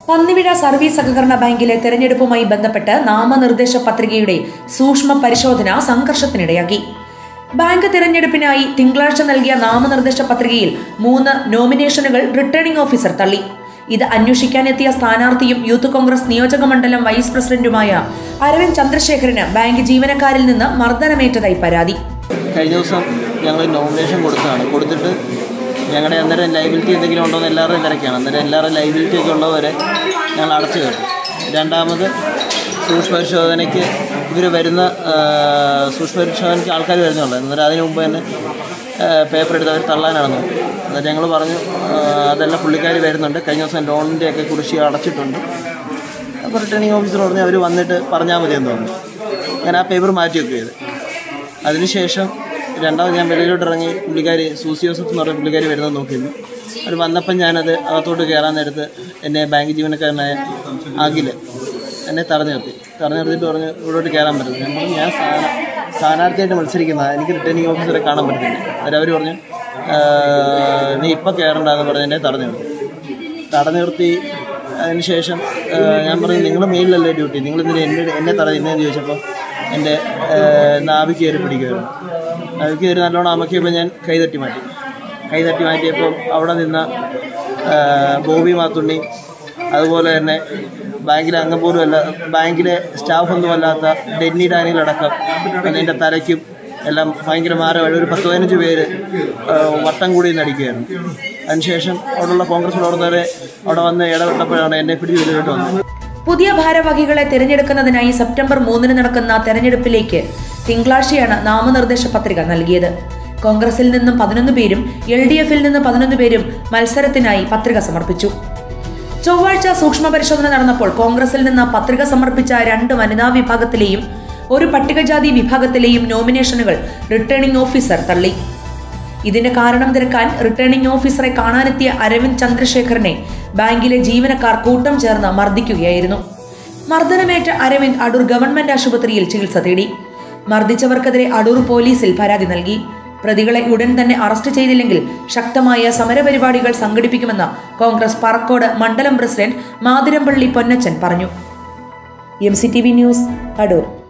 പന്നിവിഴ service സഹകരണ ബാങ്കിലെ തെരഞ്ഞെടുപ്പുമായി ബന്ധപ്പെട്ട് നാമനിർദ്ദേശ പത്രികയുടെ സൂക്ഷ്മ പരിശോധന സംഘർഷത്തിനിടയാക്കി ബാങ്ക് തിരഞ്ഞെടുപ്പിനായി തിങ്കളാഴ്ച നൽകിയ നാമനിർദ്ദേശ പത്രികയിൽ മൂന്ന് നോമിനേഷനുകൾ റിട്ടേണിംഗ് ഓഫീസർ തള്ളി ഇത് അന്വേഷിക്കാനെത്തിയ സ്ഥാനാർത്ഥിയും യൂത്ത് കോൺഗ്രസ് നിയോജക മണ്ഡലം വൈസ് പ്രസിഡന്റുമായ അരവിന്ദ് ചന്ദ്രശേഖരന് ബാങ്ക് ജീവനക്കാരിൽ നിന്ന് മർദ്ദനമേറ്റതായി പരാതി കഴിഞ്ഞ ദിവസം ഞങ്ങൾ നോമിനേഷൻ കൊടുത്തതാണ് കൊടുത്തിട്ട് ഞങ്ങളുടെ അന്നേരം ലൈബിലിറ്റി എന്തെങ്കിലും ഉണ്ടോ എന്ന് എല്ലാവരുടെയും തിരക്കാണ് അന്നേരം എല്ലാവരും ലൈബിലിറ്റി ഒക്കെ ഉള്ളവരെ ഞങ്ങൾ അടച്ചു കയറും രണ്ടാമത് സൂക്ഷ്മ പരിശോധനയ്ക്ക് ഇവർ വരുന്ന ആ, സൂക്ഷ്മ പരിശോധനയ്ക്ക് ആൾക്കാർ വരുന്നുള്ളൂ അന്നേരം അതിന് മുമ്പ് തന്നെ പേപ്പർ എടുത്ത് അവർ തള്ളാനാണ് നോക്കി എന്നിട്ട് ഞങ്ങൾ പറഞ്ഞു ആ, അതെല്ലാം പുള്ളിക്കാർ വരുന്നുണ്ട് കഴിഞ്ഞ ദിവസം ലോണിൻ്റെ ഒക്കെ കുറിച്ച് അടച്ചിട്ടുണ്ട് അപ്പോൾ റിട്ടേണിംഗ് ഓഫീസർ പറഞ്ഞ് അവർ വന്നിട്ട് പറഞ്ഞാൽ മതി എന്ന് പറഞ്ഞു ഞാൻ ആ പേപ്പർ മാറ്റി വെക്കുകയത് അതിനുശേഷം രണ്ടാമത് ഞാൻ വെളിയിലോട്ട് ഇറങ്ങി പുള്ളിക്കാരി സൂസി ജോസഫ് എന്ന് പറഞ്ഞ പുള്ളിക്കാരി വരുന്നത് നോക്കിയിരുന്നു അവർ വന്നപ്പം ഞാനത് അകത്തോട്ട് കയറാൻ നേരത്ത് എന്നെ ബാങ്ക് ജീവനക്കാരനായ അഖില് എന്നെ തടഞ്ഞു നിർത്തി തടഞ്ഞു നിർത്തിയിട്ട് പറഞ്ഞു ഇവിടോട്ട് കയറാൻ പറ്റില്ല ഞാൻ പറഞ്ഞു ഞാൻ സ്ഥാന സ്ഥാനാർത്ഥിയായിട്ട് മത്സരിക്കുന്ന എനിക്ക് റിട്ടേണിംഗ് ഓഫീസറെ കാണാൻ പറ്റത്തില്ല അന്നേരം അവർ പറഞ്ഞു "ആ, നീ ഇപ്പം കയറണ്ടെന്ന് പറഞ്ഞ് എന്നെ തടഞ്ഞു നിർത്തി തടഞ്ഞു നിർത്തി അതിനുശേഷം ആ, ഞാൻ പറഞ്ഞു നിങ്ങൾ മെയിലല്ലേ ഡ്യൂട്ടി നിങ്ങൾ ഇതിന് എന്നെ എന്നെ തടയുന്നതെന്ന് ചോദിച്ചപ്പോൾ എൻ്റെ നാവിക്ക് കയറി പിടിക്കുമായിരുന്നു നാവിക്ക് കയറി നല്ലോണം അമക്കിയപ്പോൾ ഞാൻ കൈ തട്ടി മാറ്റി കൈ തട്ടി മാറ്റിയപ്പോൾ അവിടെ നിന്ന ആ, ബോബി മാത്തുണ്ണി അതുപോലെ തന്നെ ബാങ്കിലെ അംഗം പോലും അല്ല ബാങ്കിലെ സ്റ്റാഫൊന്നും അല്ലാത്ത ഡെന്നി ഡാനിയൽ അടക്കം എൻ്റെ തലയ്ക്കും എല്ലാം ഭയങ്കര മാരമായി ഒരു പത്ത് പതിനഞ്ച് പേര് ആ, വട്ടം കൂടി നടിക്കുകയായിരുന്നു അതിനുശേഷം അവിടെയുള്ള കോൺഗ്രസ് പ്രവർത്തകരെ അവിടെ വന്ന് ഇടപെട്ടപ്പോഴാണ് എന്നെ പിടിച്ച് വെളിയിലോട്ട് വന്നത് പുതിയ ഭാരവാഹികളെ തിരഞ്ഞെടുക്കുന്നതിനായി സെപ്റ്റംബർ മൂന്നിന് നടക്കുന്ന തെരഞ്ഞെടുപ്പിലേക്ക് തിങ്കളാഴ്ചയാണ് നാമനിർദ്ദേശ പത്രിക നൽകിയത് കോൺഗ്രസിൽ നിന്നും പതിനൊന്ന് പേരും എൽ ഡി എഫിൽ നിന്ന് പതിനൊന്ന് പേരും മത്സരത്തിനായി പത്രിക സമർപ്പിച്ചു ചൊവ്വാഴ്ച സൂക്ഷ്മ പരിശോധന നടന്നപ്പോൾ കോൺഗ്രസിൽ നിന്ന് പത്രിക സമർപ്പിച്ച രണ്ട് വനിതാ വിഭാഗത്തിലെയും ഒരു പട്ടികജാതി വിഭാഗത്തിലെയും നോമിനേഷനുകൾ റിട്ടേണിംഗ് ഓഫീസർ തള്ളി ഇതിന്റെ കാരണം തിരക്കാൻ റിട്ടേണിംഗ് ഓഫീസറെ കാണാനെത്തിയ അരവിന്ദ് ചന്ദ്രശേഖരനെ ബാങ്കിലെ ജീവനക്കാർ കൂട്ടം ചേർന്ന് മർദ്ദിക്കുകയായിരുന്നു മർദ്ദനമേറ്റ അരവിന്ദ് അടൂർ ഗവൺമെന്റ് ആശുപത്രിയിൽ ചികിത്സ തേടി മർദ്ദിച്ചവർക്കെതിരെ അടൂർ പോലീസിൽ പരാതി നൽകി പ്രതികളെ ഉടൻ തന്നെ അറസ്റ്റ് ചെയ്തില്ലെങ്കിൽ ശക്തമായ സമരപരിപാടികൾ സംഘടിപ്പിക്കുമെന്ന് കോൺഗ്രസ് പറക്കോട് മണ്ഡലം പ്രസിഡന്റ് മാതിരമ്പള്ളി പൊന്നച്ചൻ പറഞ്ഞു M C T V news Adoor